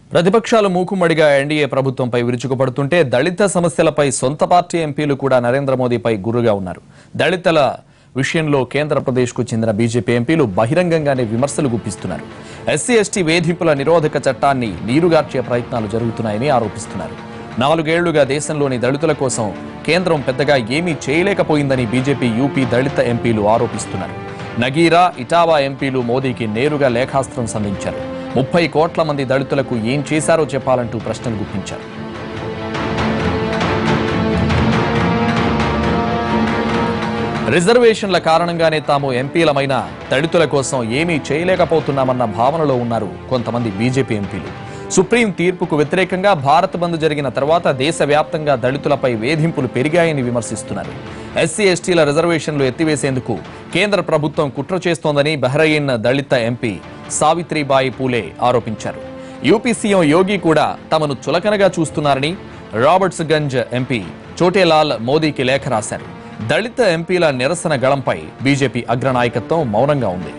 ప్రతిపక్షాలు మూకుమ్మడిగా ఎన్డీఏ ప్రభుత్వంపై విరుచుకుపడుతుంటే దళిత సమస్యలపై సొంత పార్టీ ఎంపీలు కూడా నరేంద్ర మోదీపై గురుగా ఉన్నారు దళితుల విషయంలో కేంద్ర ప్రదేశ్కు చెందిన బీజేపీ ఎంపీలు బహిరంగంగానే విమర్శలు గుప్పిస్తున్నారు ఎస్సీ ఎస్టీ వేధింపుల నిరోధక చట్టాన్ని నీరుగార్చే ప్రయత్నాలు జరుగుతున్నాయని ఆరోపిస్తున్నారు నాలుగేళ్లుగా దేశంలోని దళితుల కోసం కేంద్రం పెద్దగా ఏమీ చేయలేకపోయిందని బీజేపీ యూపీ దళిత ఎంపీలు ఆరోపిస్తున్నారు నగీరా ఇటావా ఎంపీలు మోదీకి నేరుగా లేఖాస్త్రం సంధించారు ముప్పై కోట్ల మంది దళితులకు ఏం చేశారో చెప్పాలంటూ ప్రశ్నలు గుప్పించారు రిజర్వేషన్ల కారణంగానే తాము ఎంపీలమైన దళితుల కోసం ఏమీ చేయలేకపోతున్నామన్న భావనలో ఉన్నారు కొంతమంది బీజేపీ ఎంపీలు సుప్రీం తీర్పుకు వ్యతిరేకంగా భారత్ బంద్ జరిగిన తర్వాత దేశవ్యాప్తంగా దళితులపై వేధింపులు పెరిగాయని విమర్శిస్తున్నారు ఎస్సీ ఎస్టీల రిజర్వేషన్లు ఎత్తివేసేందుకు కేంద్ర ప్రభుత్వం కుట్ర చేస్తోందని బహ్రయిన్ దళిత ఎంపీ సావిత్రిబాయి పూలే ఆరోపించారు యూపీ సీఎం యోగి కూడా తమను చులకనగా చూస్తున్నారని రాబర్ట్స్ గంజ్ ఎంపీ చోటేలాల్ మోదీకి లేఖ రాశారు దళిత ఎంపీల నిరసన గళంపై బీజేపీ అగ్రనాయకత్వం మౌనంగా ఉంది